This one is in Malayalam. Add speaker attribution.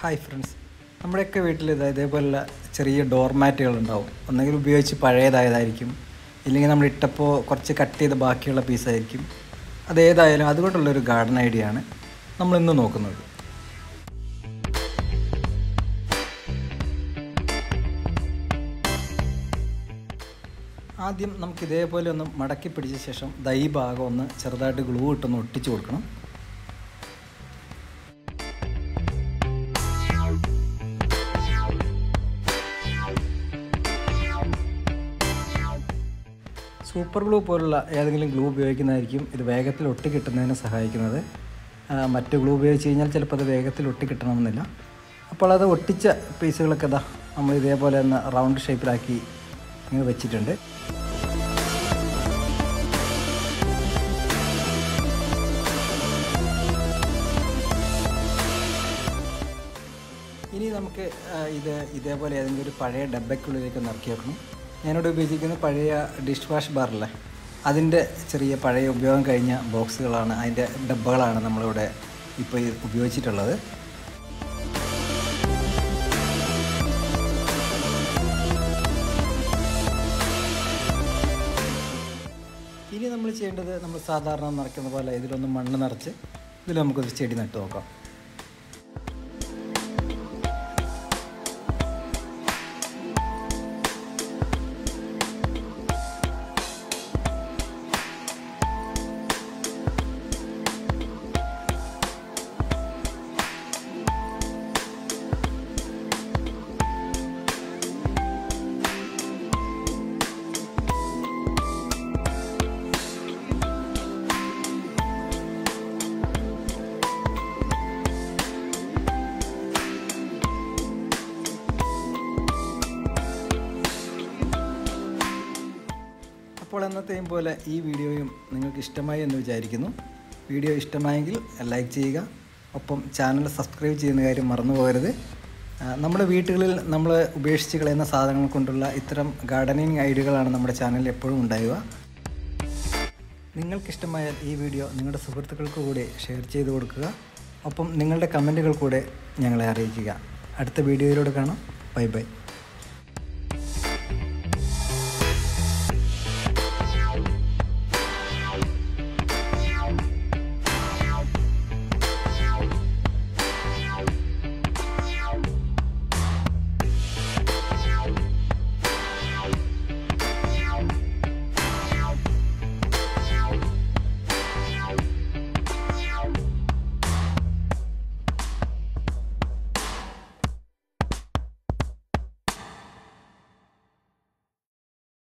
Speaker 1: ഹായ് ഫ്രണ്ട്സ് നമ്മുടെയൊക്കെ വീട്ടിൽ ഇത് ഇതേപോലുള്ള ചെറിയ ഡോർ മാറ്റുകൾ ഉണ്ടാവും ഒന്നെങ്കിൽ ഉപയോഗിച്ച് പഴയതായതായിരിക്കും ഇല്ലെങ്കിൽ നമ്മൾ ഇട്ടപ്പോൾ കുറച്ച് കട്ട് ചെയ്ത് ബാക്കിയുള്ള പീസായിരിക്കും അതേതായാലും അതുകൊണ്ടുള്ളൊരു ഗാർഡൻ ഐഡിയ ആണ് നമ്മളിന്ന് നോക്കുന്നത് ആദ്യം നമുക്ക് ഇതേപോലെ ഒന്ന് മടക്കി പിടിച്ച ശേഷം ദൈ ഭാഗം ഒന്ന് ചെറുതായിട്ട് ഗ്ലൂ ഇട്ടൊന്ന് ഒട്ടിച്ചു കൊടുക്കണം സൂപ്പർ ഗ്ലൂ പോലുള്ള ഏതെങ്കിലും ഗ്ലൂ ഉപയോഗിക്കുന്നതായിരിക്കും ഇത് വേഗത്തിൽ ഒട്ടി കിട്ടുന്നതിന് സഹായിക്കുന്നത് ആ, മറ്റ് ഗ്ലൂ ഉപയോഗിച്ച് കഴിഞ്ഞാൽ ചിലപ്പോൾ അത് വേഗത്തിൽ ഒട്ടി കിട്ടണമെന്നില്ല അപ്പോൾ അത് ഒട്ടിച്ച പീസുകളൊക്കെ ഇതാ നമ്മൾ ഇതേപോലെ ഒന്ന് റൗണ്ട് ഷേപ്പിലാക്കി ഇങ്ങനെ വെച്ചിട്ടുണ്ട് ഇനി നമുക്ക് ആ, ഇത് ഇതേപോലെ ഏതെങ്കിലും ഒരു പഴയ ഡബ്ബയ്ക്കുള്ളിലേക്ക് ഒന്ന് ഇറക്കി വെക്കണം ഞാനിവിടെ ഉപയോഗിച്ചിരിക്കുന്ന പഴയ ഡിഷ് വാഷ് ബാറില്ലേ അതിൻ്റെ ചെറിയ പഴയ ഉപയോഗം കഴിഞ്ഞ ബോക്സുകളാണ് അതിൻ്റെ ഡബ്ബകളാണ് നമ്മളിവിടെ ഇപ്പോൾ ഈ ഉപയോഗിച്ചിട്ടുള്ളത് ഇനി നമ്മൾ ചെയ്യേണ്ടത് നമ്മൾ സാധാരണ നിറയ്ക്കുന്ന പോലെ ഇതിലൊന്ന് മണ്ണ് നിറച്ച് ഇതിൽ നമുക്കൊരു ചെടി നട്ട് നോക്കാം അപ്പോൾ എന്നത്തെയും പോലെ ഈ വീഡിയോയും നിങ്ങൾക്ക് ഇഷ്ടമായി എന്ന് വിചാരിക്കുന്നു വീഡിയോ ഇഷ്ടമായെങ്കിൽ ലൈക്ക് ചെയ്യുക ഒപ്പം ചാനൽ സബ്സ്ക്രൈബ് ചെയ്യുന്ന കാര്യം മറന്നു പോകരുത് ആ, നമ്മുടെ വീട്ടുകളിൽ നമ്മൾ ഉപേക്ഷിച്ച് കളയുന്ന സാധനങ്ങൾ കൊണ്ടുള്ള ഇത്തരം ഗാർഡനിങ് ഐഡിയകളാണ് നമ്മുടെ ചാനലിൽ എപ്പോഴും ഉണ്ടാവുക നിങ്ങൾക്കിഷ്ടമായാൽ ഈ വീഡിയോ നിങ്ങളുടെ സുഹൃത്തുക്കൾക്ക് കൂടെ ഷെയർ ചെയ്ത് കൊടുക്കുക ഒപ്പം നിങ്ങളുടെ കമൻറ്റുകൾ കൂടെ ഞങ്ങളെ അറിയിക്കുക അടുത്ത വീഡിയോയിലൂടെ കാണാം ബൈ ബൈ